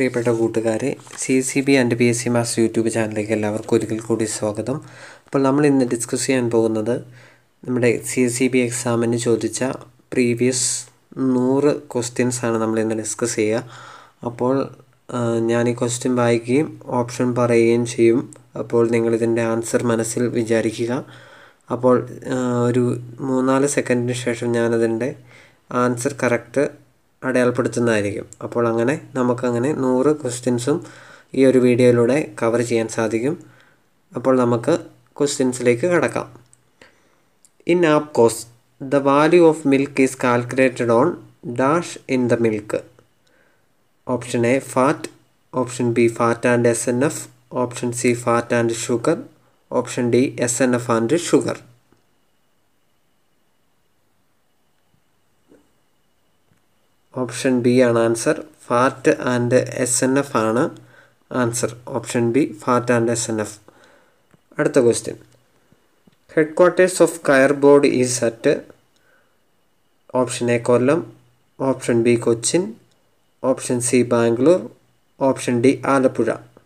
പ്രിയപ്പെട്ട കൂട്ടുകാരെ C C B and P S C Master YouTube ചാനലിലേക്ക് എല്ലാവർക്കും ഒരിക്കൽ കൂടി സ്വാഗതം അപ്പോൾ നമ്മൾ ഇന്ന് ഡിസ്കസ് ചെയ്യാൻ പോകുന്നത് നമ്മുടെ സി സി ബി എക്സാമിന് ചോദിച്ച പ്രീവിയസ് നൂറ് ക്വസ്റ്റ്യൻസ് ആണ് നമ്മൾ ഇന്ന് ഡിസ്കസ് ചെയ്യുക അപ്പോൾ ആ, ഞാൻ ഈ ക്വസ്റ്റ്യൻ വായിക്കുകയും ഓപ്ഷൻ പറയുകയും ചെയ്യും അപ്പോൾ നിങ്ങളിതിൻ്റെ ആൻസർ മനസ്സിൽ വിചാരിക്കുക അപ്പോൾ ആ, ഒരു മൂന്നാല് സെക്കൻഡിന് ശേഷം ഞാനതിൻ്റെ ആൻസർ കറക്റ്റ് അടയാളപ്പെടുത്തുന്നതായിരിക്കും അപ്പോൾ അങ്ങനെ നമുക്കങ്ങനെ നൂറ് ക്വസ്റ്റ്യൻസും ഈ ഒരു വീഡിയോയിലൂടെ കവർ ചെയ്യാൻ സാധിക്കും അപ്പോൾ നമുക്ക് ക്വസ്റ്റ്യൻസിലേക്ക് കടക്കാം in APCOS the value of milk is calculated on dash in the milk option A fat option B fat and S N F option C fat and sugar option D S N F and sugar option B ആണ് answer fat and S N F ആണ് answer option B fat and S N F അടുത്ത question headquarters of Coir Board is at option A Kollam option B Cochin option C Bangalore option D Alappuzha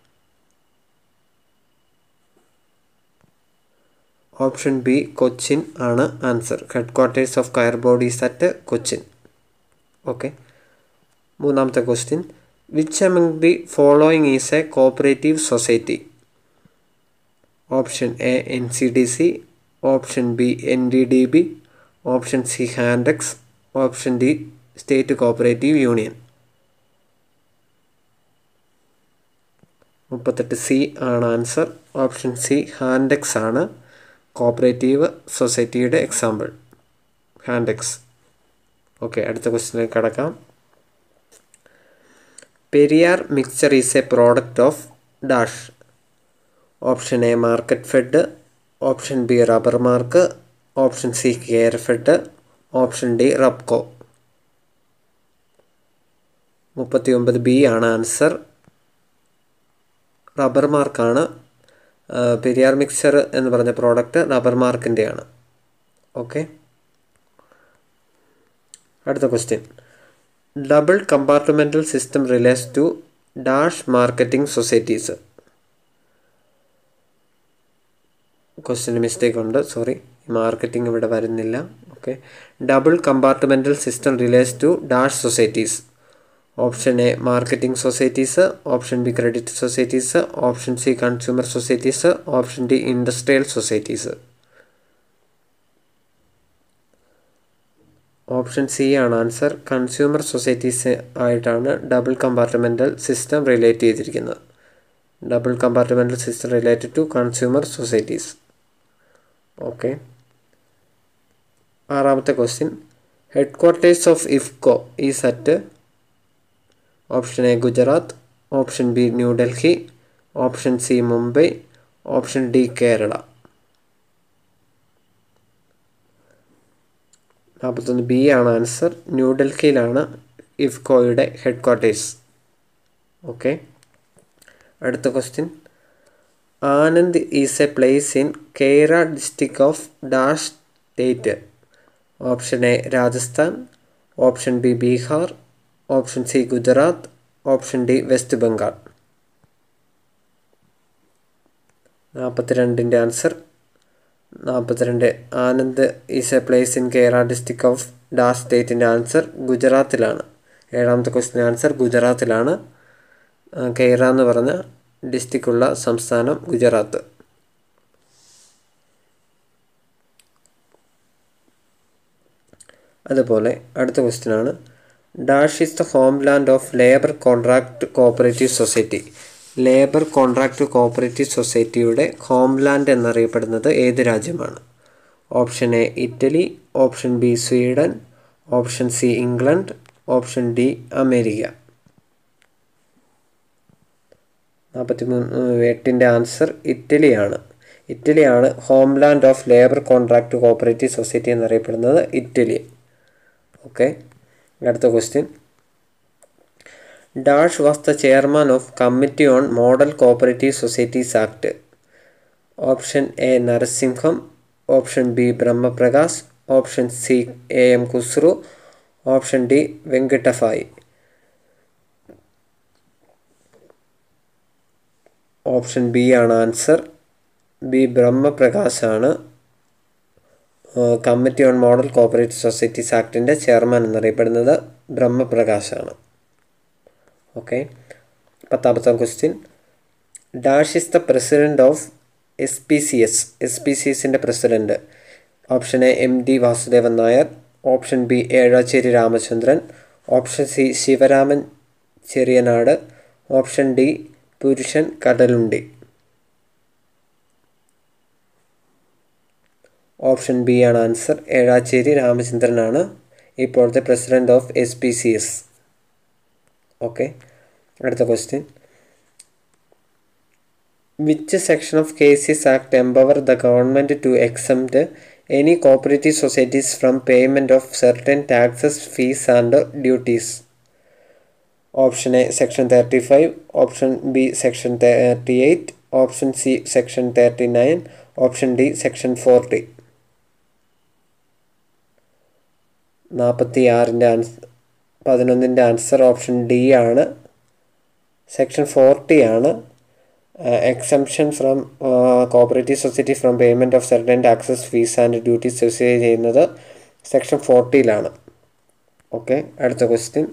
option B Cochin ആണ് answer headquarters of Coir Board is at Cochin okay മൂന്നാമത്തെ question which among the following is a cooperative society option A N C D C option B N D D B option C Hantex option D state cooperative union മുപ്പത്തെട്ട് C ആണ് answer option C Hantex ആണ് cooperative സൊസൈറ്റിയുടെ example Hantex okay അടുത്ത ക്വസ്റ്റിനിലേക്ക് കടക്കാം Periyar mixture is a product of dash option A Marketfed option B rubber mark option C Kerafed option D Rubco മുപ്പത്തി ഒമ്പത് B ആണ് ആൻസർ റബ്ബർ മാർക്കാണ് ആ, പെരിയാർ മിക്സ്ചർ എന്ന് പറഞ്ഞ പ്രോഡക്റ്റ് റബ്ബർ മാർക്കിൻ്റെയാണ് ഓക്കെ അടുത്ത question double compartmental system relates to dash marketing societies ക്വസ്റ്റ്യന് മിസ്റ്റേക്ക് ഉണ്ട് സോറി മാർക്കറ്റിംഗ് ഇവിടെ വരുന്നില്ല okay double compartmental system relates to dash societies option A marketing societies option B credit societies option C consumer societies option D industrial societies option C ആണ് answer consumer societies ആയിട്ടാണ് double compartmental system relate ചെയ്തിരിക്കുന്നത് double compartmental system related to consumer societies okay ആറാമത്തെ question headquarters of IFFCO is at option A Gujarat option B New Delhi option C Mumbai option D Kerala നാൽപ്പത്തൊന്ന് B ആണ് answer ന്യൂഡൽഹിയിലാണ് ഇഫ്കോയുടെ headquarters okay അടുത്ത question Anand is a place in Kaira district of dash state option A Rajasthan option B Bihar option C Gujarat option D West Bengal നാൽപ്പത്തിരണ്ടിൻ്റെ answer നാൽപ്പത്തിരണ്ട് Anand is a place in Kerala district of dash സ്റ്റേറ്റിൻ്റെ answer ഗുജറാത്തിലാണ് ഏഴാമത്തെ ക്വസ്റ്റിൻ്റെ answer ഗുജറാത്തിലാണ് ആ, കേര എന്ന് പറഞ്ഞ ഡിസ്ട്രിക്റ്റ് ഉള്ള സംസ്ഥാനം ഗുജറാത്ത് അതുപോലെ അടുത്ത ക്വസ്റ്റ്യനാണ് dash is the homeland of labour contract cooperative society labour contract cooperative സൊസൈറ്റിയുടെ ഹോം ലാൻഡ് എന്നറിയപ്പെടുന്നത് ഏത് രാജ്യമാണ് option A Italy option B Sweden option C England option D America നാൽപ്പത്തി മൂന്ന് എട്ടിൻ്റെ ആൻസർ ഇറ്റലിയാണ് ഇറ്റലിയാണ് homeland of labour contract cooperative society എന്നറിയപ്പെടുന്നത് ഇറ്റലി ഓക്കെ അടുത്ത question dash was the chairman of committee on model cooperative societies act option A Narasimham option B Brahm Prakash option C A M Khusro option D Venkatappaiah option B ആണ് answer B ബ്രഹ്മപ്രകാശാണ് committee on model cooperative societies ആക്ടിൻ്റെ chairman എന്നറിയപ്പെടുന്നത് ബ്രഹ്മപ്രകാശാണ് okay പത്താമത്തെ question dash is the president of S P C S S P C എസിൻ്റെ president option A M D Vasudevan Nair option B Ezhacheri Ramachandran option C Sivaraman Cheriyanad option D Purushan Kadalundi option B ആണ് answer Ezhacheri രാമചന്ദ്രനാണ് ഇപ്പോഴത്തെ president of S P C S okay അടുത്ത question which section of K C S act empower the government to exempt any cooperative societies from payment of certain taxes fees and duties option A section thirty five option B section thirty eight option C section thirty nine option D section forty നാൽപ്പത്തി ആറിൻ്റെ answer പതിനൊന്നിൻ്റെ answer option D ആണ് section forty ആണ് exemption from cooperative society from payment of certain taxes fees and duties specify ചെയ്യുന്നത് section ഫോർട്ടിയിലാണ് okay അടുത്ത question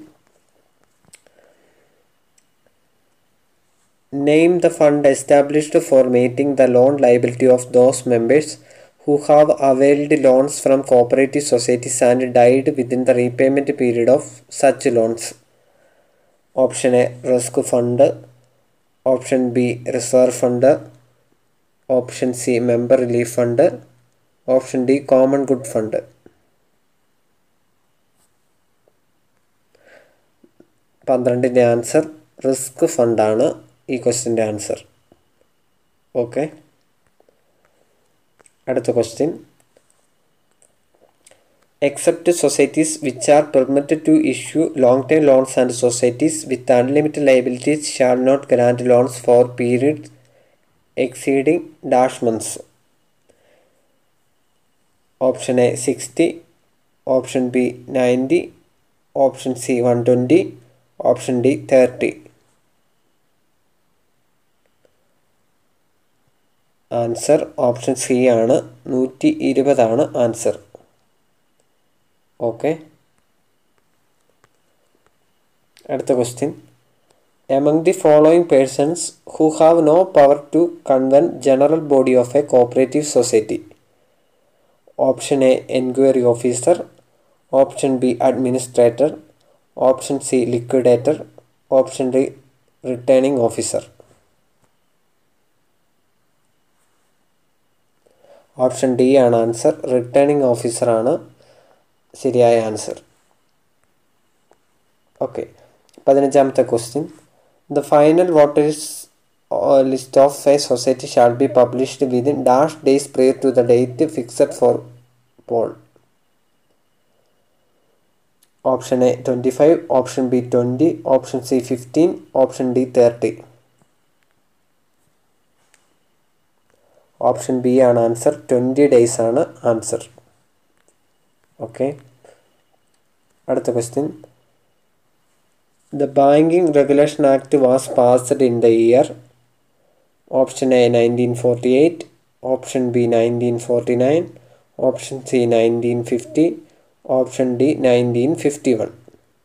name the fund established for meeting the loan liability of those members who have availed loans from cooperative societies and died within the repayment period of such loans. Option A Risk Fund, Option B Reserve Fund, Option C Member Relief Fund, Option D Common Good Fund. പന്ത്രണ്ടിൻ്റെ answer risk ഫണ്ടാണ് ഈ ക്വസ്റ്റിൻ്റെ answer okay അടുത്ത question except societies which are permitted to issue long time loans and societies with unlimited liabilities shall not grant loans for period exceeding dash months option A sixty option B ninety option C one twenty option D thirty answer option C ആണ് നൂറ്റി ഇരുപതാണ് answer okay അടുത്ത question among the following persons who have no power to convene general body of a cooperative society option A enquiry officer option B administrator option C liquidator option D returning officer option D ആണ് answer returning ഓഫീസറാണ് ശരിയായ answer okay പതിനഞ്ചാമത്തെ question the final voters list of a society shall be published within dash days prior to the date fixed for poll option A twenty five option B twenty option C fifteen option D thirty option B ആണ് answer twenty days ആണ് answer okay അടുത്ത question the banking regulation act was passed in the year option A nineteen forty eight option B nineteen forty nine option C nineteen fifty option D nineteen fifty one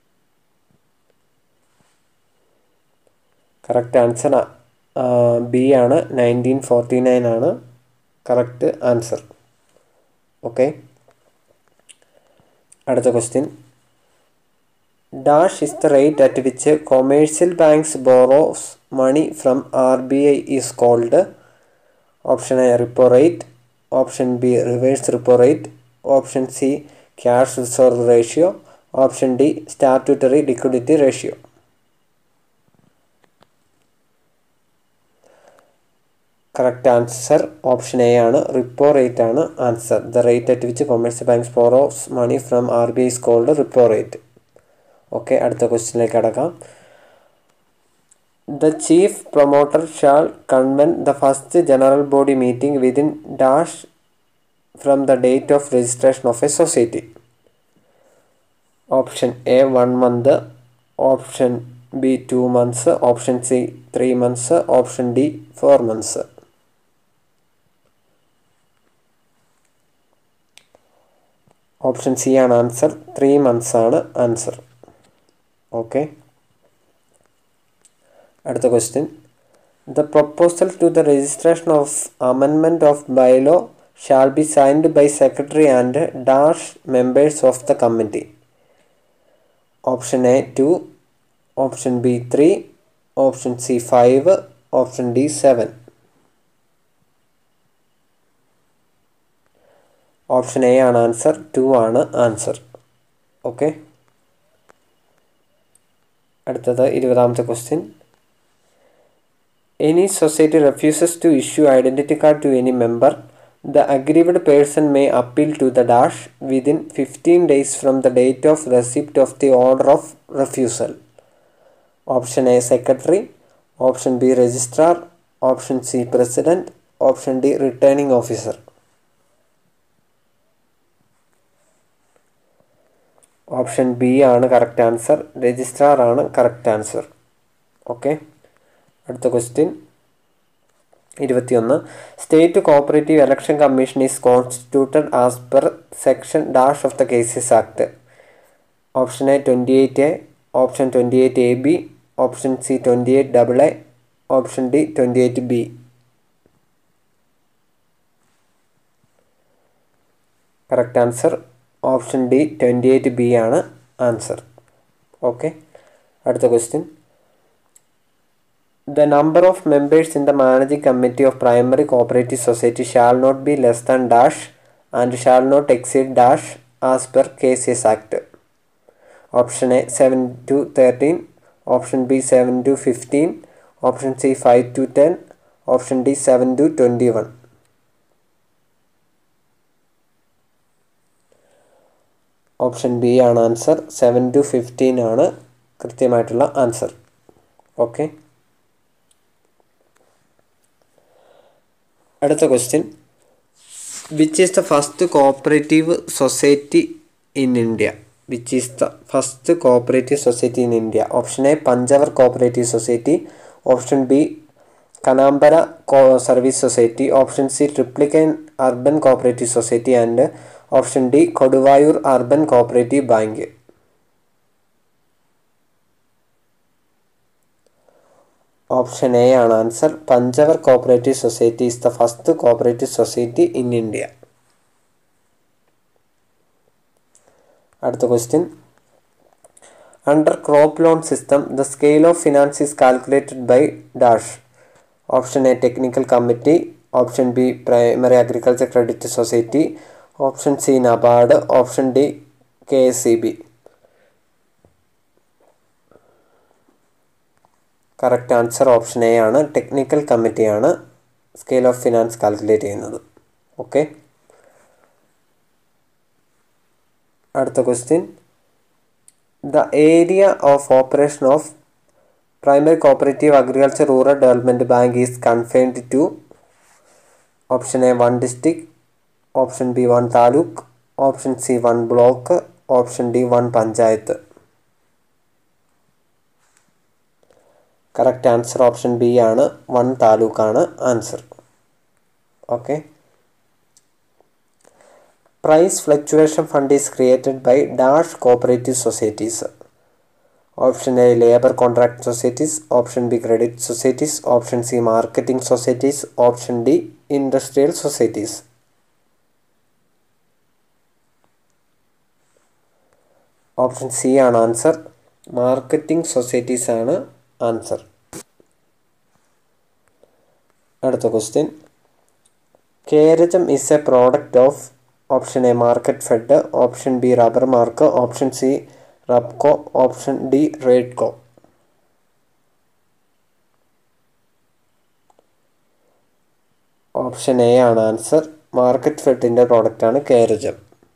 correct answer B ആണ് nineteen forty nine ആണ് correct answer okay അടുത്ത question dash is the rate at which commercial banks borrows money from R B I is called option A repo rate option B reverse repo rate option C cash reserve ratio option D statutory liquidity ratio correct answer option A ആണ് repo rate ആണ് answer the rate at which commercial banks borrows money from R B I called repo rate okay അടുത്ത ക്വസ്റ്റ്യനിലേക്ക് കടക്കാം the chief promoter shall convene the first general body meeting within dash from the date of registration of a society option A one month option B two months option C three months option D four months option C ആണ് answer three months ആണ് answer okay അടുത്ത question the proposal to the registration of amendment of bylaw shall be signed by secretary and dash members of the committee option A two option B three option C five option D seven option A ആണ് answer two ആണ് answer okay അടുത്തത് ഇരുപതാമത്തെ question any society refuses to issue identity card to any member the അഗ്രീവഡ് person may appeal to the dash within fifteen days from the date of receipt of the order of refusal option A secretary option B registrar option C president option D returning officer option B ആണ് correct answer registrar ആണ് correct answer okay അടുത്ത question ഇരുപത്തിയൊന്ന് state cooperative election commission is constituted as per section dash of the KCS act option A twenty eight A option twenty eight A B option C twenty eight double A option D twenty eight B correct answer option D twenty eight B ആണ് answer okay അടുത്ത question the number of members in the managing committee of primary cooperative society shall not be less than dash and shall not exceed dash as per K C S act option A seven to thirteen option B seven to fifteen option C five to ten option D seven to twenty one option B ആണ് answer seven to fifteen ആണ് കൃത്യമായിട്ടുള്ള answer okay അടുത്ത question which is the first cooperative society in India which is the first cooperative society in India option A Panchavar cooperative society option B കനാമ്പര co service society option C Triplicane urban cooperative society and option D Koduvayur urban cooperative bank option A ആണ് answer Panchavar cooperative society is the first cooperative society in India അടുത്ത question under crop loan system the scale of finance is calculated by dash option A technical committee option B primary agriculture credit society option C NABARD option D K S C B correct answer option A ആണ് technical കമ്മിറ്റിയാണ് scale of finance calculate ചെയ്യുന്നത് okay അടുത്ത question the area of operation of primary cooperative agriculture rural development bank is confined to option A one district option B one taluk option C one block option D one panchayat correct answer option B ആണ് one താലൂക്കാണ് answer okay price fluctuation fund is created by dash cooperative societies option A labour contract societies option B credit societies option C marketing societies option D industrial societies option C ആണ് answer marketing societies ആണ് answer അടുത്ത question Keragam is a product of option A Marketfed option B rubber mark option C Rubco option D Raidco option A ആണ് answer മാർക്കറ്റ് ഫെഡിൻ്റെ പ്രോഡക്റ്റാണ് കേരജം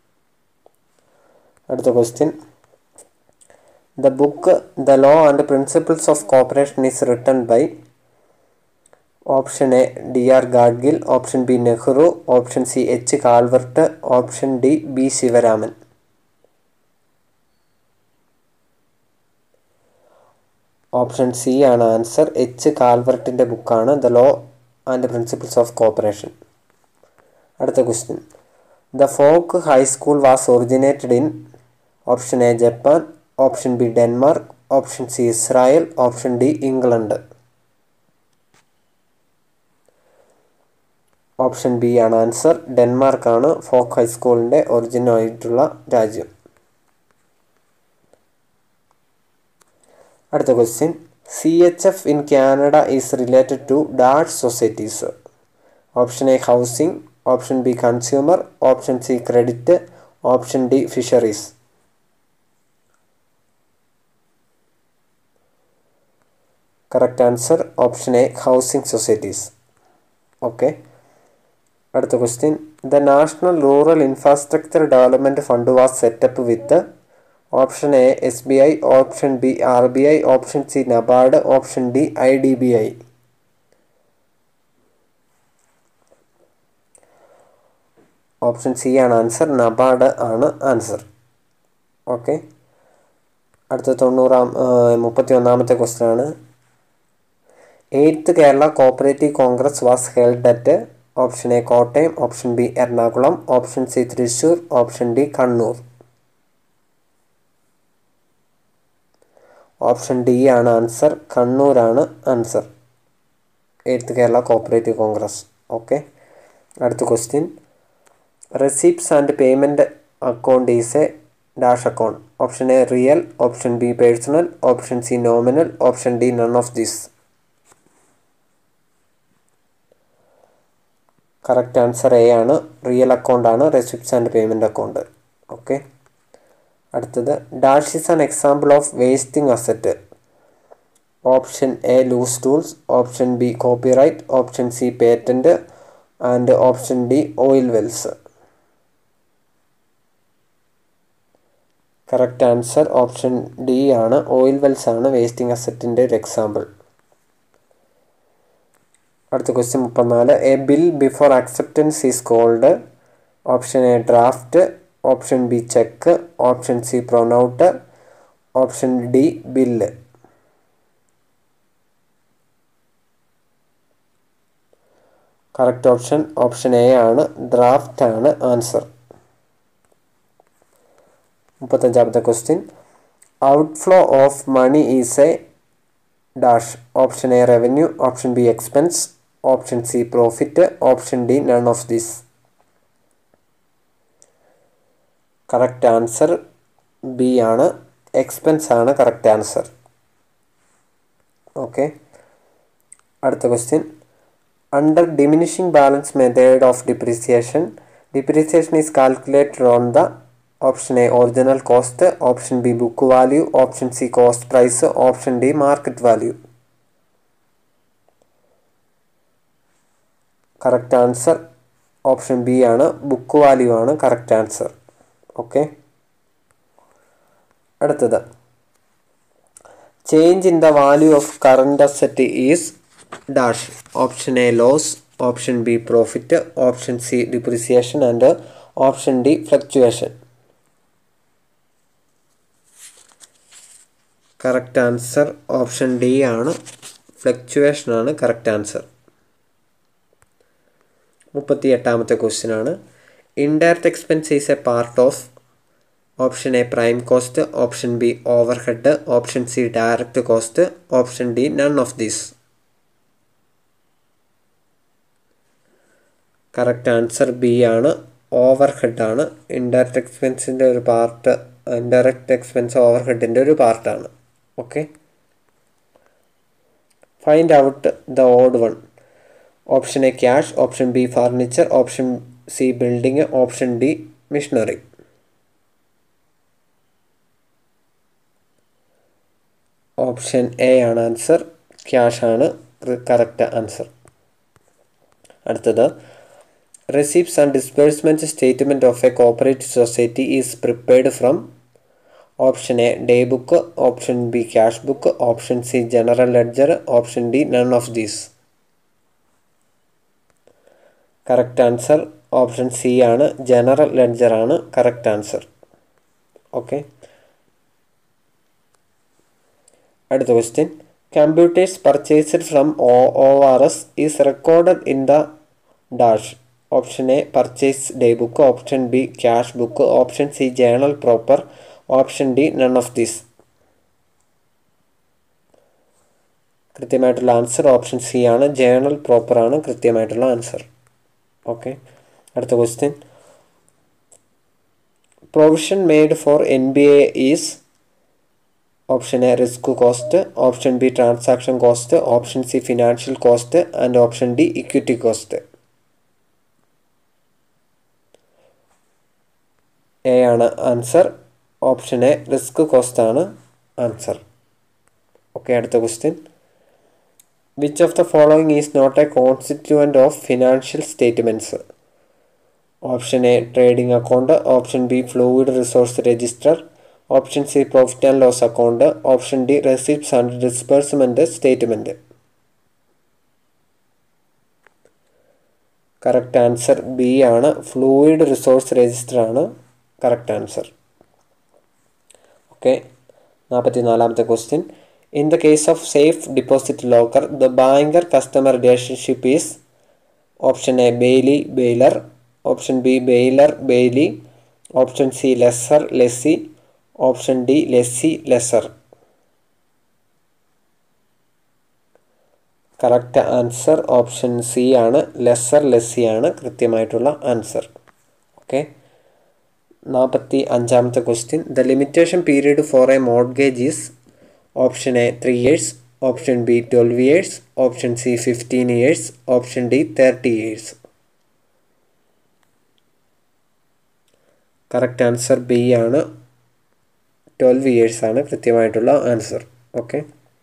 അടുത്ത question the book the law and principles of cooperation is written by option A D R Gadgil option B Nehru option C H Calvert option D B Sivaraman option C ആണ് answer H കാൽവർട്ടിൻ്റെ ബുക്കാണ് the law and principles of cooperation അടുത്ത question the folk high school was originated in option A Japan option B Denmark option C Israel option D England option B ആണ് answer ഡെൻമാർക്കാണ് folk ഹൈസ്കൂളിൻ്റെ origin ആയിട്ടുള്ള രാജ്യം അടുത്ത question C H F in Canada is related to dash societies option A housing option B consumer option C credit option D fisheries correct answer option A housing societies okay അടുത്ത question the national rural infrastructure development fund was set up with option A S B I option B R B I option C NABARD option D I D B I option C ആണ് answer NABARD ആണ് answer okay അടുത്ത തൊണ്ണൂറാം മുപ്പത്തി ഒന്നാമത്തെ question ആണ് eighth Kerala cooperative congress was held at option A Kottayam option B Ernakulam option C Thrissur option D Kannur option D ആണ് answer കണ്ണൂരാണ് answer eighth Kerala cooperative congress okay അടുത്ത question receipts and payment account is a dash account option A real option B personal option C nominal option D none of this correct answer A ആണ് real account ആണ് receipts and payment account okay അടുത്തത് dash is an example of wasting asset option A loose tools option B copyright option C patent and option D oil wells correct answer option D ആണ് oil wells ആണ് wasting അസറ്റിൻ്റെ ഒരു example അടുത്ത question മുപ്പത്തിനാല് a bill before acceptance is called option A draft option B cheque option C pronote option D bill correct option option A ആണ് draft ആണ് answer മുപ്പത്തഞ്ചാമത്തെ question outflow of money is a dash option A revenue option B expense option C profit option D none of this correct answer B ആണ് expense ആണ് correct answer okay അടുത്ത question under diminishing balance method of depreciation depreciation is calculated on the option A original cost option B book value option C cost price option D market value correct answer option B ആണ് book value ആണ് correct answer okay അടുത്തത് change in the value of current asset is dash option A loss option B profit option C depreciation and option D fluctuation correct answer option D ആണ് fluctuation ആണ് correct answer മുപ്പത്തി എട്ടാമത്തെ question ആണ് indirect expense is a part of option A prime cost option B overhead option C direct cost option D none of these correct answer B ആണ് overhead ആണ് indirect എക്സ്പെൻസിൻ്റെ ഒരു part indirect expense ഓവർ ഹെഡിൻ്റെ ഒരു പാർട്ടാണ് okay find out the odd one option A cash option B furniture option C building option D machinery option A ആണ് answer cash ആണ് കറക്റ്റ് ആൻസർ അടുത്തത് receipts and disbursement statement of a cooperative society is prepared from option A day book option B cash book option C general ledger option D none of these correct answer option C ആണ് general ledger ആണ് correct answer okay അടുത്ത question computers purchased from O O R S is recorded in the dash option A purchase day book option B cash book option C journal proper option D none of these കൃത്യമായിട്ടുള്ള answer option C ആണ് journal proper ആണ് കൃത്യമായിട്ടുള്ള answer okay അടുത്ത question provision made for N B A is option A risk cost option B transaction cost option C financial cost and option D equity cost A ആണ് answer option A risk cost ആണ് answer okay അടുത്ത question which of the following is not a constituent of financial statements option A trading account option B fluid resource register option C profit and loss account option D receipts and disbursement statement correct answer B ആണ് fluid resource register ആണ് correct answer okay നാൽപ്പത്തി നാലാമത്തെ question in the case of safe deposit locker the banker customer relationship is option A bailee bailor option B bailor bailee option C lessor lessee option D lessee lessor correct answer option C ആണ് lessor lessee ആണ് കൃത്യമായിട്ടുള്ള answer okay നാൽപ്പത്തി അഞ്ചാമത്തെ question the limitation period for a mortgage is option A three years option B twelve years option C fifteen years option D thirty years correct answer B ആണ് twelve years ആണ് കൃത്യമായിട്ടുള്ള answer okay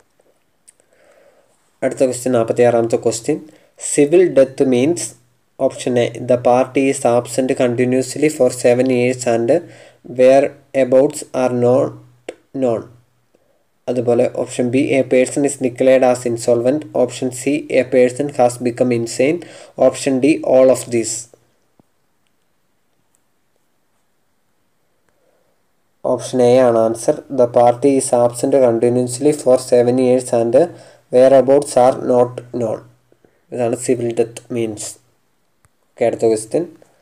അടുത്ത question നാൽപ്പത്തി ആറാമത്തെ question civil death means option A the party is absent continuously for seven years and whereabouts are not known അതുപോലെ option B a person is declared as insolvent option C a person has become insane option D all of these option A ആണ് answer the party is absent continuously for seven years and whereabouts are not known ഇതാണ് civil death means okay അടുത്ത question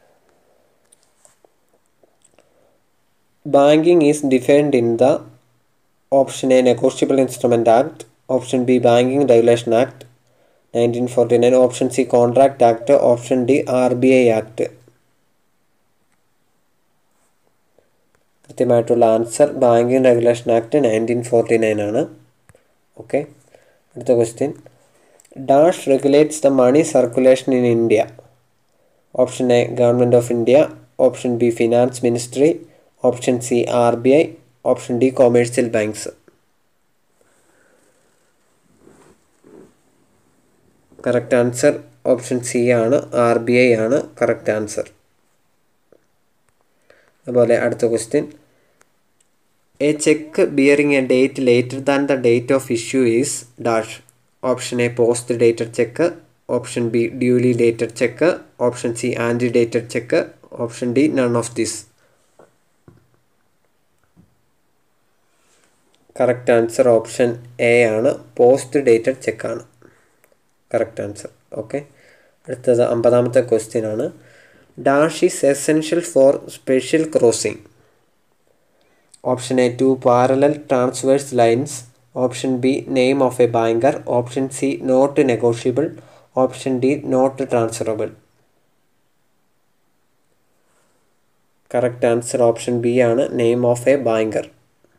banking is defined in the option A negotiable instrument act option B banking regulation act nineteen forty nine option C contract act option D R B I act കൃത്യമായിട്ടുള്ള answer banking regulation act nineteen forty nine ആണ് okay അടുത്ത question dash regulates the money circulation in India option A government of India option B finance ministry option C R B I option D commercial banks correct answer option C ആണ് R B I ആണ് correct answer അതുപോലെ അടുത്ത question a cheque bearing a date later than the date of issue is dash option A post dated cheque option B duly dated cheque option C ante dated cheque option D none of this correct answer option A ആണ് post dated ചെക്കാണ് correct answer okay അടുത്തത് അമ്പതാമത്തെ question ആണ് dash is essential for special crossing option A two parallel transverse lines option B name of a banker option C not negotiable option D not transferable correct answer option B ആണ് name of a banker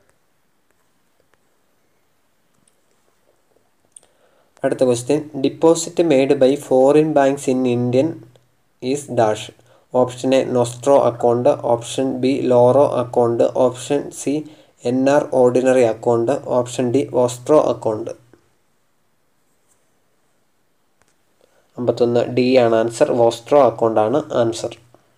അടുത്ത question deposit made by foreign banks in Indian is dash option A nostro account option B loro account option C N R ordinary account option D ostro account അമ്പത്തൊന്ന് D ആണ് answer vostro account ആണ് answer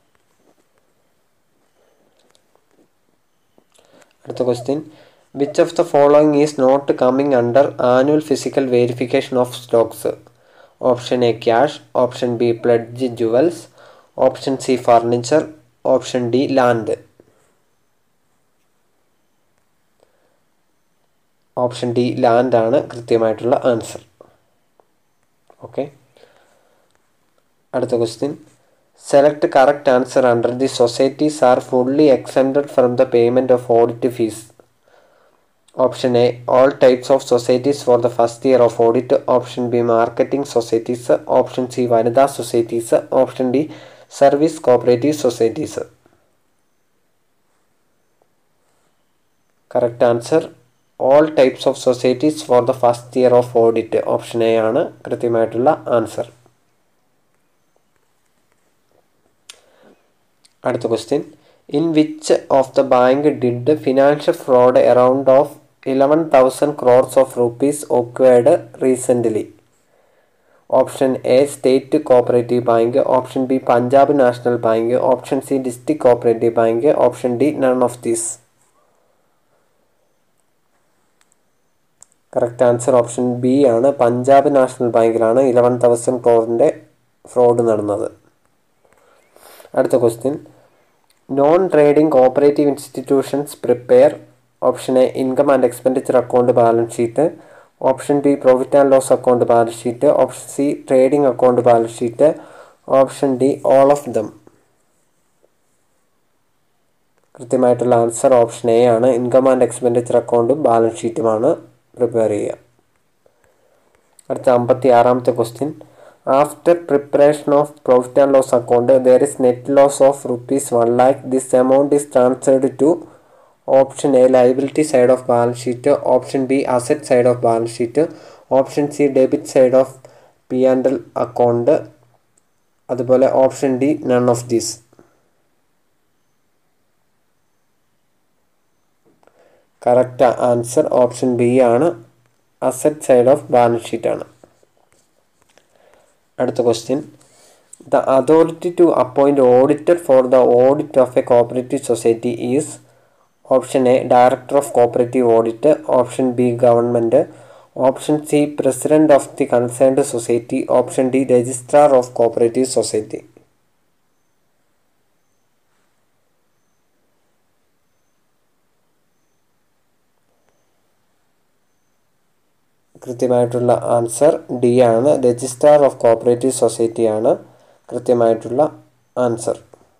അടുത്ത question which of the following is not coming under annual physical verification of stocks option A cash option B pledge jewels option C furniture option D land option D ലാൻഡാണ് കൃത്യമായിട്ടുള്ള answer okay അടുത്ത question select correct answer under the societies are fully exempted from the payment of audit fees option A all types of societies for the first year of audit option B marketing societies option C വനിതാ societies option D service cooperative societies correct answer all types of societies for the first year of audit option A ആണ് കൃത്യമായിട്ടുള്ള answer അടുത്ത question in which of the bank did financial fraud around of eleven thousand crores of rupees occurred recently option A state cooperative bank option B Punjab National Bank option C district cooperative bank option D none of these correct answer option B ആണ് Punjab National ബാങ്കിലാണ് eleven thousand ക്രോറിൻ്റെ fraud നടന്നത് അടുത്ത question non trading cooperative institutions prepare option A income and expenditure account balance sheet option B profit and loss account balance sheet option C trading account balance sheet option D all of them കൃത്യമായിട്ടുള്ള answer option A ആണ് income and expenditure അക്കൗണ്ടും balance ഷീറ്റുമാണ് prepare ചെയ്യുക അടുത്ത അമ്പത്തി ആറാമത്തെ question after preparation of profit and loss account there is net loss of rupees one lakh this amount is transferred to option A liability side of balance sheet option B asset side of balance sheet option C debit side of P and L account അതുപോലെ option D none of these correct answer option B ആണ് asset side of balance sheet ആണ് അടുത്ത question the authority to appoint auditor for the audit of a cooperative society is option A director of cooperative audit option B government option C president of the concerned society option D registrar of cooperative society കൃത്യമായിട്ടുള്ള answer D ആണ് registrar of cooperative society ആണ് കൃത്യമായിട്ടുള്ള answer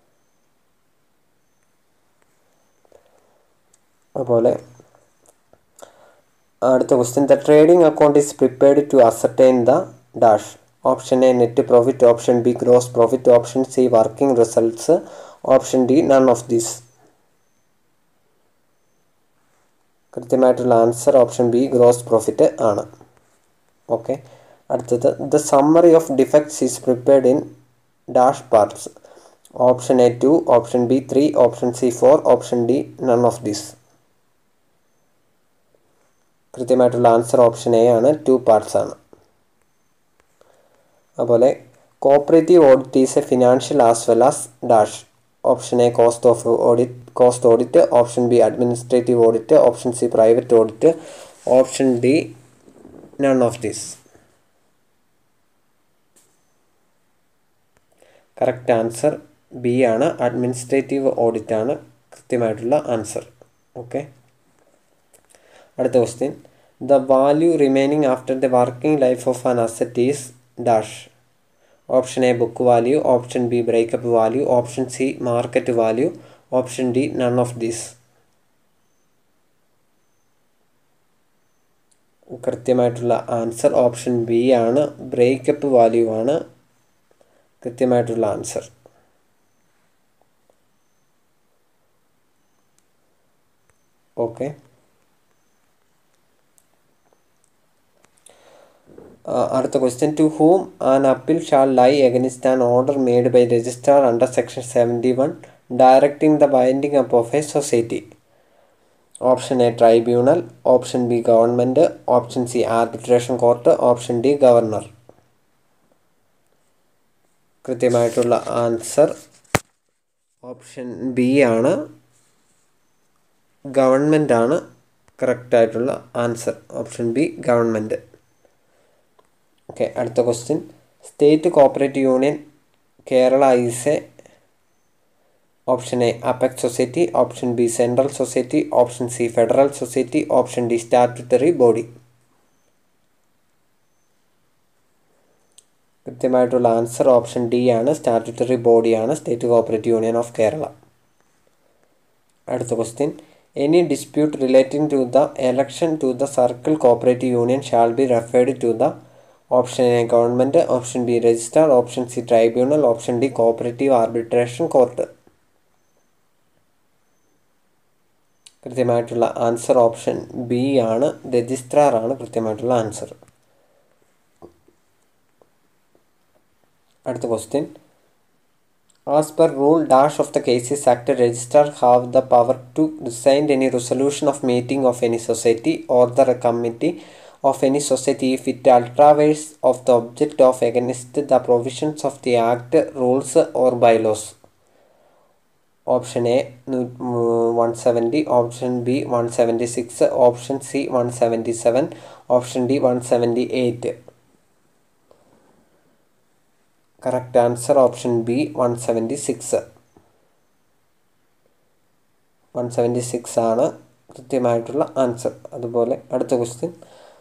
അതുപോലെ അടുത്ത question the trading account is prepared to ascertain the dash option A net profit option B gross profit option C working results option D none of these കൃത്യമായിട്ടുള്ള answer option B gross profit ആണ് okay അടുത്തത് the summary of defects is prepared in dash parts option A two option B three option C four option D none of these കൃത്യമായിട്ടുള്ള answer option A ആണ് two parts ആണ് അതുപോലെ cooperative audit is a financial as well as dash option A cost of audit cost audit option B administrative audit option C private audit option D none of these correct answer B ആണ് administrative audit ആണ് കൃത്യമായിട്ടുള്ള answer okay അടുത്ത question the value remaining after the working life of an asset is dash option A book value option B breakup value option C market value option D none of these കൃത്യമായിട്ടുള്ള answer option B ആണ് breakup value ആണ് കൃത്യമായിട്ടുള്ള answer okay അടുത്ത question to whom an appeal shall lie against an order made by registrar under section seventy one directing the binding up of a society option A tribunal option B government option C arbitration court option D governor കൃത്യമായിട്ടുള്ള answer option B ആണ് government ആണ് കറക്റ്റായിട്ടുള്ള answer option B government okay അടുത്ത question state cooperative union Kerala is a option A apex society option B central society option C federal society option D statutory body കൃത്യമായിട്ടുള്ള answer option D ആണ് statutory ബോഡിയാണ് state cooperative union of Kerala അടുത്ത question any dispute relating to the election to the circle cooperative union shall be referred to the option A government option B registrar option C tribunal option D cooperative arbitration court കൃത്യമായിട്ടുള്ള answer option B ആണ് registrar ആണ് കൃത്യമായിട്ടുള്ള answer അടുത്ത question as per rule dash of the KCS act registrar have the power to rescind any resolution of meeting of any society or the committee of any society if it ultrawares of the object of against the provisions of the act, rules or bylaws. Option A 170, option B 176, option C 177, option D 178. Correct answer option B 176. 176 ആണ് കൃത്യമായിട്ടുള്ള answer അതുപോലെ അടുത്ത question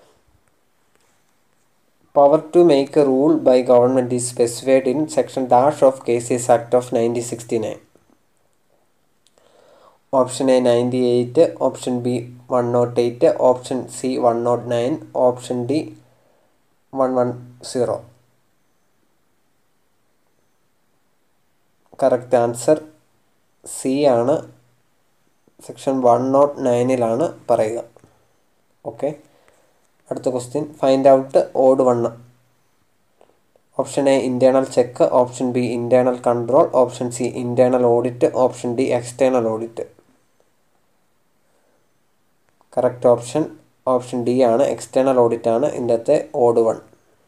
power to make a rule by government is specified in section dash of KCS act of nineteen sixty nine option A ninety eight option B one nought eight option C one nought nine option D one one zero correct answer C ആണ് section one nought നയനിലാണ് പറയുക okay അടുത്ത question find out odd one option A internal check option B internal control option C internal audit option D external audit correct option option D ആണ് external audit ആണ് ഇതിൻ്റെ odd one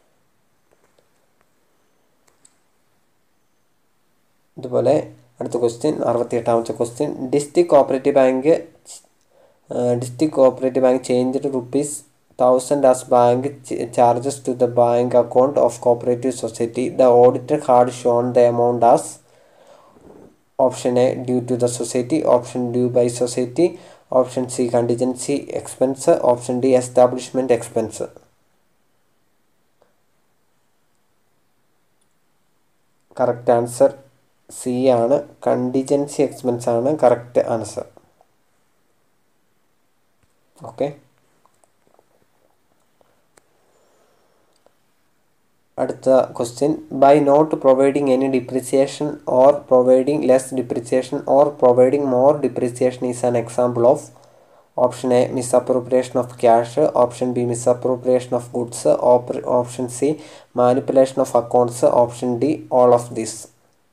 ഇതുപോലെ അടുത്ത question അറുപത്തി എട്ടാമത്തെ question district cooperative bank district cooperative bank change rupees thousand as bank ch- charges to the bank account of cooperative society the auditor had shown the amount as option a due to the society option due by society option c contingency expense option d establishment expense correct answer C ആണ് contingency expense ആണ് correct answer okay അടുത്ത question by not providing any depreciation or providing less depreciation or providing more depreciation is an example of option A misappropriation of cash option B misappropriation of goods option C manipulation of accounts option D all of this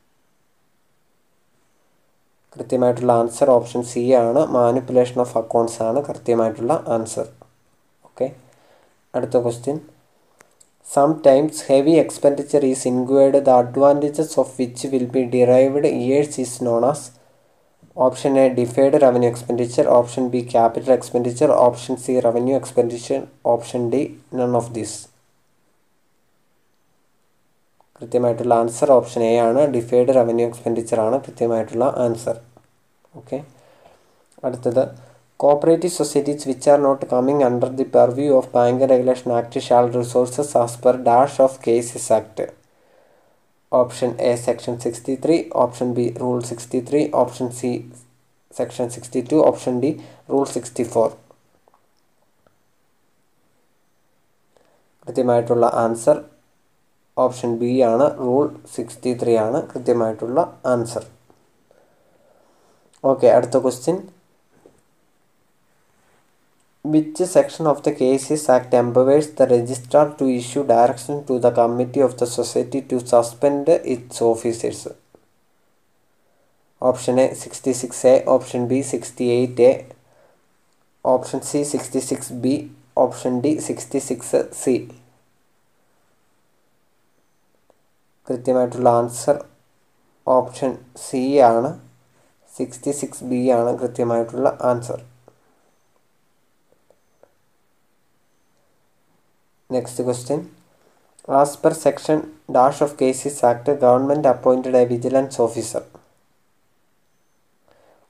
കൃത്യമായിട്ടുള്ള answer option C ആണ് manipulation of accounts ആണ് കൃത്യമായിട്ടുള്ള answer okay അടുത്ത question Sometimes heavy expenditure is incurred, the advantages of which will be derived years is known as option A deferred revenue expenditure, option B capital expenditure, option C revenue expenditure, option D none of this. കൃത്യമായിട്ടുള്ള answer option A ആണ് deferred revenue expenditure ആണ് കൃത്യമായിട്ടുള്ള answer okay അടുത്തത് cooperative societies which are not coming under the purview of bank regulation act shall resources as per dash of KCS act option A section sixty three option B rule sixty three option C section sixty two option D rule sixty four കൃത്യമായിട്ടുള്ള answer option B ആണ് rule sixty three ആണ് കൃത്യമായിട്ടുള്ള answer okay അടുത്ത question which section of the Cases Act empowers the registrar to issue direction to the committee of the society to suspend its officers? Option A 66A, option B 68A, option C 66B, option D 66C. കൃത്യമായിട്ടുള്ള answer option C ആണ് sixty six B ആണ് കൃത്യമായിട്ടുള്ള answer Next question. As per section dash of cases act, government appointed a vigilance officer.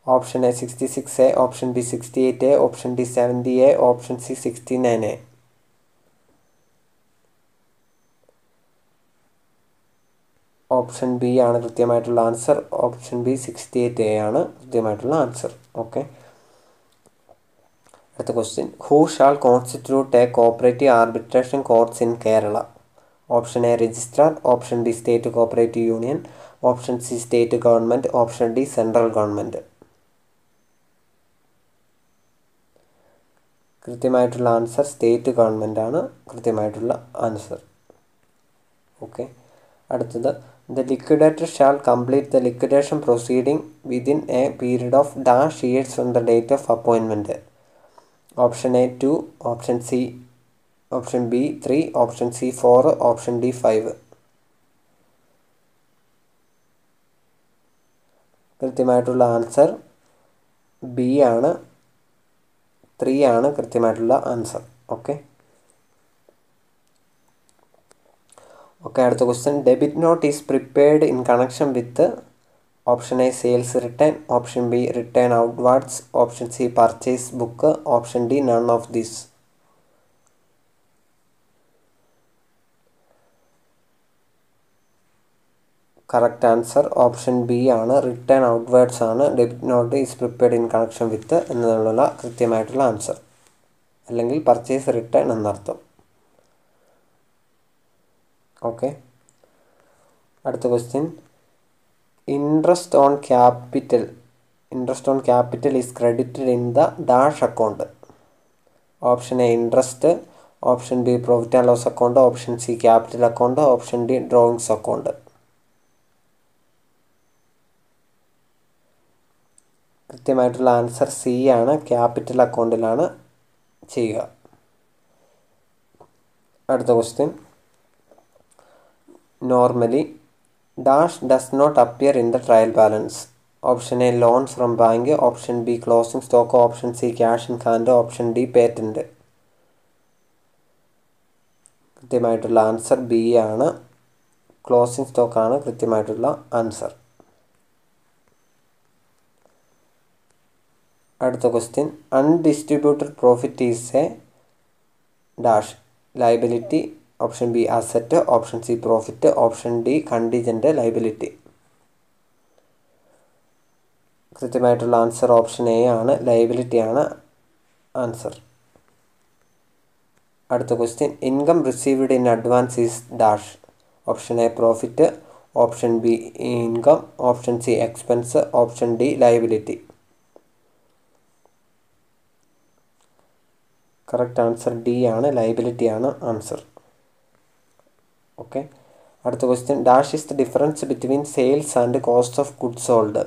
Option A sixty six A option B sixty eight A option D seventy A option C sixty nine A option B ആണ് കൃത്യമായിട്ടുള്ള answer option B sixty eight A ആണ് കൃത്യമായിട്ടുള്ള answer okay അടുത്ത question who shall constitute a cooperative arbitration courts in Kerala option A registrar option B state cooperative union option C state government option D central government കൃത്യമായിട്ടുള്ള answer state government ആണ് കൃത്യമായിട്ടുള്ള answer okay അടുത്തത് the liquidator shall complete the liquidation proceeding within a period of dash years from the date of appointment option A two option C option B three option C four option D five കൃത്യമായിട്ടുള്ള answer B ആണ് three ആണ് കൃത്യമായിട്ടുള്ള answer okay okay അടുത്ത question debit note is prepared in connection with option A sales return option B return outwards option C purchase book option D none of this correct answer option B ആണ് return outwards ആണ് debit note is prepared in connection with എന്നുള്ള കൃത്യമായിട്ടുള്ള answer അല്ലെങ്കിൽ purchase return എന്നർത്ഥം okay അടുത്ത question interest on capital interest on capital is credited in the dash account option A interest option B profit and loss account option C capital account option D drawings account കൃത്യമായിട്ടുള്ള answer C ആണ് capital അക്കൗണ്ടിലാണ് ചെയ്യുക അടുത്ത question normally dash does not appear in the trial balance option A loan from bank option B closing stock option C cash in hand option D patent കൃത്യമായിട്ടുള്ള answer B ആണ് closing സ്റ്റോക്കാണ് കൃത്യമായിട്ടുള്ള answer അടുത്ത question undistributed profit is a dash liability option B asset option C profit option D contingent liability കൃത്യമായിട്ടുള്ള answer option A ആണ് liability ആണ് answer അടുത്ത question income received in advance is dash option A profit option B income option C expense option D liability correct answer D ആണ് liability ആണ് answer okay അടുത്ത question dash is the difference between sales and cost of goods sold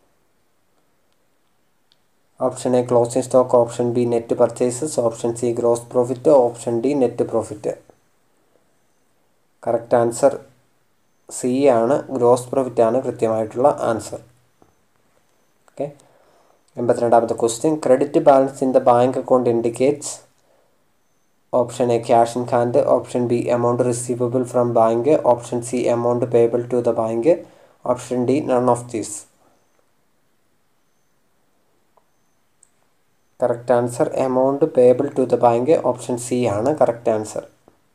option A closing stock option B net purchases option C gross profit option D net profit correct answer C ആണ് gross profit ആണ് കൃത്യമായിട്ടുള്ള answer okay എൺപത്തിരണ്ടാമത്തെ question credit balance in the bank account indicates option A cash in hand option B amount receivable from bank option C amount payable to the bank option D none of these correct answer amount payable to the bank option C ആണ് correct answer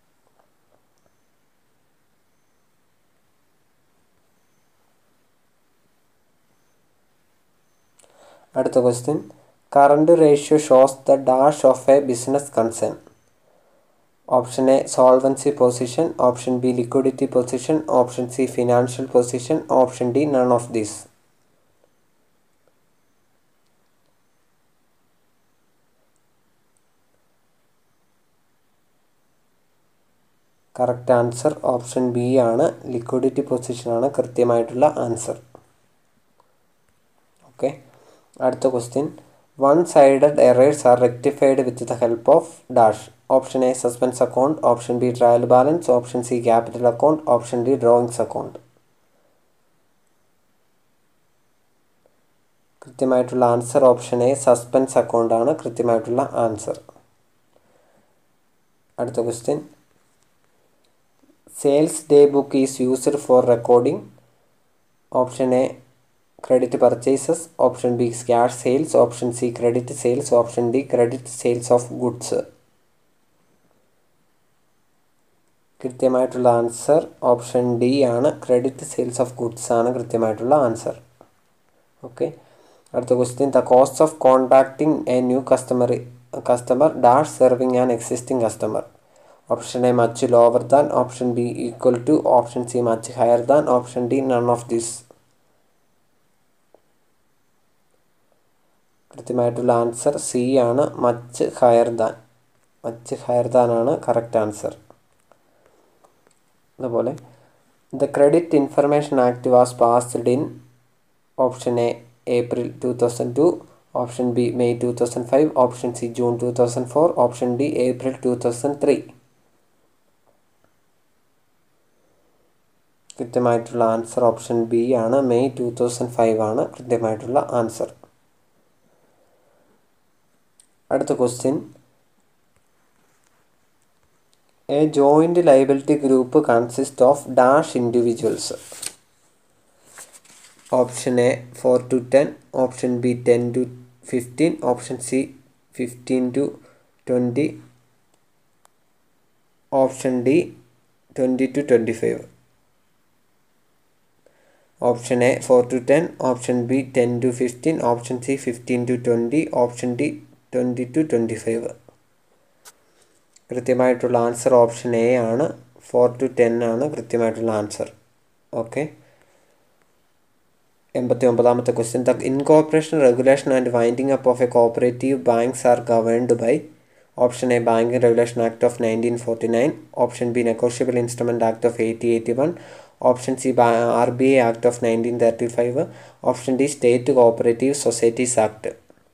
അടുത്ത question current ratio shows the dash of a business concern option A solvency position option B liquidity position option C financial position option D none of these correct answer option B ആണ് liquidity പൊസിഷനാണ് കൃത്യമായിട്ടുള്ള answer okay അടുത്ത question one sided errors are rectified with the help of dash option A suspense account option B trial balance option C capital account option D drawings account കൃത്യമായിട്ടുള്ള answer option A suspense account ആണ് കൃത്യമായിട്ടുള്ള answer അടുത്ത question sales day book is used for recording option A credit purchases option B cash sales option C credit sales option D credit sales of goods കൃത്യമായിട്ടുള്ള answer option D ആണ് credit sales of goods ആണ് കൃത്യമായിട്ടുള്ള answer okay അടുത്ത question the cost of contacting a new customer customer dash serving an existing customer option A much lower than option B equal to option C much higher than option D none of this കൃത്യമായിട്ടുള്ള answer C ആണ് much higher than much higher than ആണ് correct answer അതുപോലെ the credit information act was passed in option A April two thousand two option B May two thousand five option C June to thousand four option D April two thousand three കൃത്യമായിട്ടുള്ള answer option B ആണ് May two thousand five ആണ് കൃത്യമായിട്ടുള്ള answer അടുത്ത question a joint liability group consist of dash individuals option A four to ten option B ten to fifteen option C fifteen to twenty option D twenty to twenty five option A four to ten option B ten to fifteen option C fifteen to twenty option D twenty to twenty five കൃത്യമായിട്ടുള്ള answer option A ആണ് four to ten ആണ് കൃത്യമായിട്ടുള്ള answer okay എൺപത്തി ഒമ്പതാമത്തെ question the incorporation regulation and winding up of a cooperative banks are governed by option A banking regulation act of nineteen forty nine option B negotiable instrument act of eighty eighty one option C R B I act of nineteen thirty five option D state cooperative societies act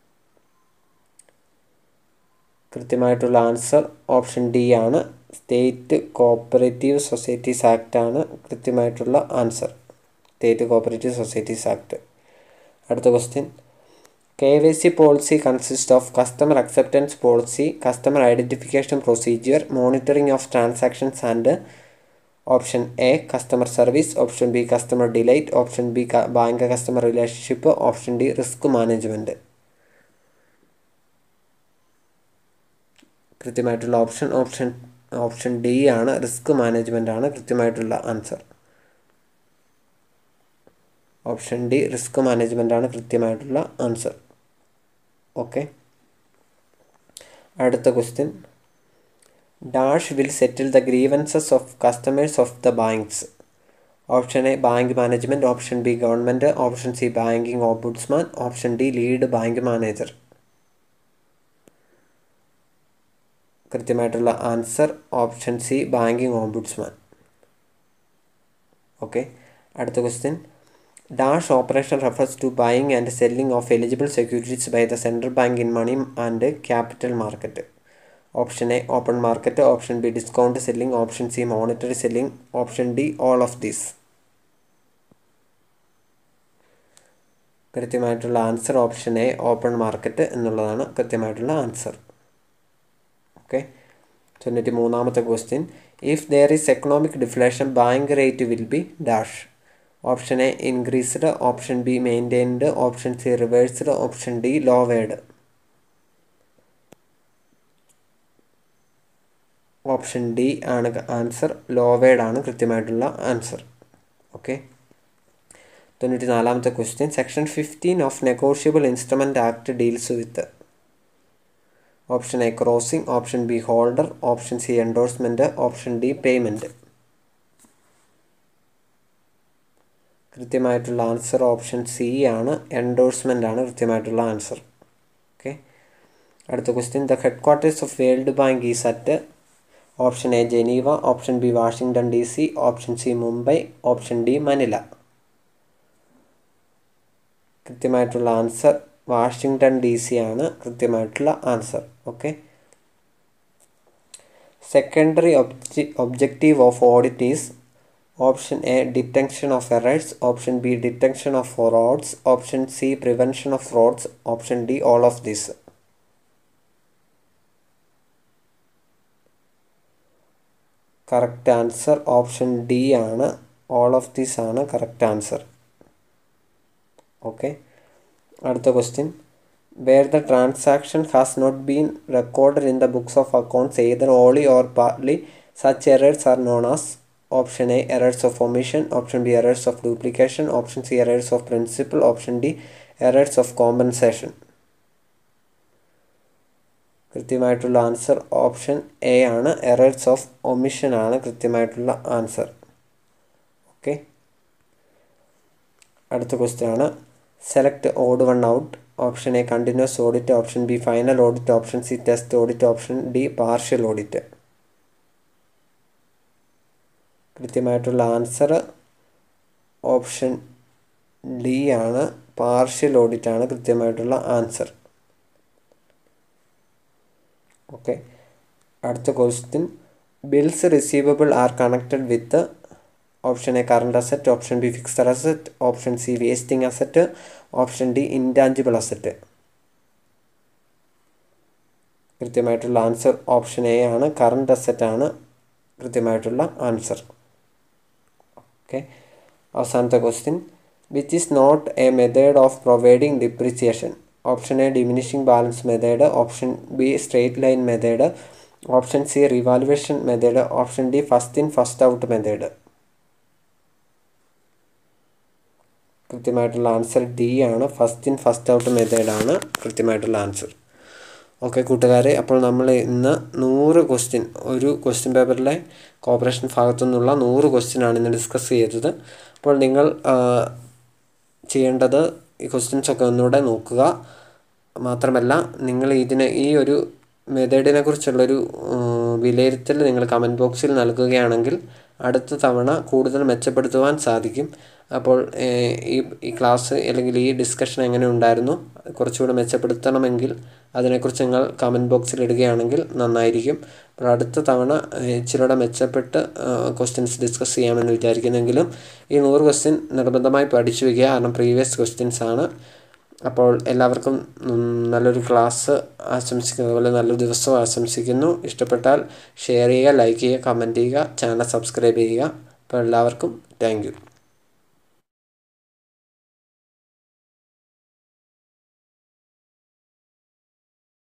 കൃത്യമായിട്ടുള്ള answer option D ആണ് state cooperative societies act ആണ് കൃത്യമായിട്ടുള്ള answer state cooperative societies act അടുത്ത question K Y C policy consist of customer acceptance policy customer identification procedure monitoring of transactions and option A customer service option B customer delight option B bank customer relationship option D risk management കൃത്യമായിട്ടുള്ള option option option D ആണ് risk management ആണ് കൃത്യമായിട്ടുള്ള answer option D risk management ആണ് കൃത്യമായിട്ടുള്ള answer okay അടുത്ത question dash will settle the grievances of customers of the banks option A bank management option B government option C banking ombudsman option D lead bank manager കൃത്യമായിട്ടുള്ള answer option C banking ombudsman okay അടുത്ത question dash operation refers to buying and selling of eligible securities by the central bank in money and capital market option A open market option B discount selling option C monetary selling option D all of these കൃത്യമായിട്ടുള്ള answer option A open market എന്നുള്ളതാണ് കൃത്യമായിട്ടുള്ള answer okay തൊണ്ണൂറ്റി മൂന്നാമത്തെ question if there is economic deflation bank rate will be dash option A increased option B maintained option C reversed option D lowered option D ആണ് answer lowered ആണ് കൃത്യമായിട്ടുള്ള answer okay തൊണ്ണൂറ്റി നാലാമത്തെ question section fifteen of negotiable instrument act deals with option A crossing option B holder option C endorsement option D payment കൃത്യമായിട്ടുള്ള answer option C ആണ് endorsement ആണ് കൃത്യമായിട്ടുള്ള answer okay അടുത്ത question the headquarters of world bank is at option A Geneva option B Washington D C option C Mumbai option D Manila കൃത്യമായിട്ടുള്ള answer Washington D C ആണ് കൃത്യമായിട്ടുള്ള answer okay secondary obj objective of audit is option A detention of errors option B detention of frauds option C prevention of frauds option D all of this correct answer option D ആണ് all of these ആണ് correct answer okay അടുത്ത question where the transaction has not been recorded in the books of accounts either wholly or partly such errors are known as option A errors of omission option B errors of duplication option C errors of principle option D errors of compensation കൃത്യമായിട്ടുള്ള answer option A ആണ് errors of omission ആണ് കൃത്യമായിട്ടുള്ള answer okay അടുത്ത question ആണ് select odd one out option A continuous audit option B final audit option C test audit option D partial audit കൃത്യമായിട്ടുള്ള answer option D ആണ് partial audit ആണ് കൃത്യമായിട്ടുള്ള answer okay അടുത്ത question bills receivable are connected with option A current asset option B fixed asset option C wasting asset option D intangible asset കൃത്യമായിട്ടുള്ള answer option A ആണ് current asset ആണ് കൃത്യമായിട്ടുള്ള answer okay അവസാനത്തെ question which is not a method of providing depreciation option A diminishing balance method option B straight line method option C revaluation method option D first in first out method കൃത്യമായിട്ടുള്ള answer D ആണ് first in first out മെത്തേഡാണ് കൃത്യമായിട്ടുള്ള answer okay കൂട്ടുകാരെ അപ്പോൾ നമ്മൾ ഇന്ന് നൂറ് question ഒരു ക്വസ്റ്റ്യൻ പേപ്പറിലെ കോപ്പറേഷൻ ഭാഗത്തു നിന്നുള്ള നൂറ് ക്വസ്റ്റ്യനാണ് ഇന്ന് ഡിസ്കസ് ചെയ്തത് അപ്പോൾ നിങ്ങൾ ചെയ്യേണ്ടത് ഈ ക്വസ്റ്റ്യൻസ് ഒക്കെ ഒന്നുകൂടെ നോക്കുക മാത്രമല്ല നിങ്ങൾ ഇതിന് ഈ ഒരു മെത്തേഡിനെ കുറിച്ചുള്ളൊരു വിലയിരുത്തൽ നിങ്ങൾ കമൻറ്റ് ബോക്സിൽ നൽകുകയാണെങ്കിൽ അടുത്ത തവണ കൂടുതൽ മെച്ചപ്പെടുത്തുവാൻ സാധിക്കും അപ്പോൾ ഈ ഈ ക്ലാസ് അല്ലെങ്കിൽ ഈ ഡിസ്കഷൻ എങ്ങനെ ഉണ്ടായിരുന്നു കുറച്ചുകൂടെ മെച്ചപ്പെടുത്തണമെങ്കിൽ അതിനെക്കുറിച്ച് നിങ്ങൾ കമൻറ്റ് ബോക്സിൽ ഇടുകയാണെങ്കിൽ നന്നായിരിക്കും അപ്പോൾ അടുത്ത തവണ ഇച്ചിരിയുടെ മെച്ചപ്പെട്ട് ക്വസ്റ്റ്യൻസ് ഡിസ്കസ് ചെയ്യാമെന്ന് വിചാരിക്കുന്നെങ്കിലും ഈ നൂറ് ക്വസ്റ്റ്യൻ നിർബന്ധമായി പഠിച്ചു വയ്ക്കുക കാരണം പ്രീവിയസ് ക്വസ്റ്റ്യൻസ് ആണ് അപ്പോൾ എല്ലാവർക്കും നല്ലൊരു ക്ലാസ് ആശംസിക്കുന്നു അതുപോലെ നല്ലൊരു ദിവസവും ആശംസിക്കുന്നു ഇഷ്ടപ്പെട്ടാൽ ഷെയർ ചെയ്യുക ലൈക്ക് ചെയ്യുക കമൻറ്റ് ചെയ്യുക ചാനൽ സബ്സ്ക്രൈബ് ചെയ്യുക അപ്പോൾ എല്ലാവർക്കും താങ്ക്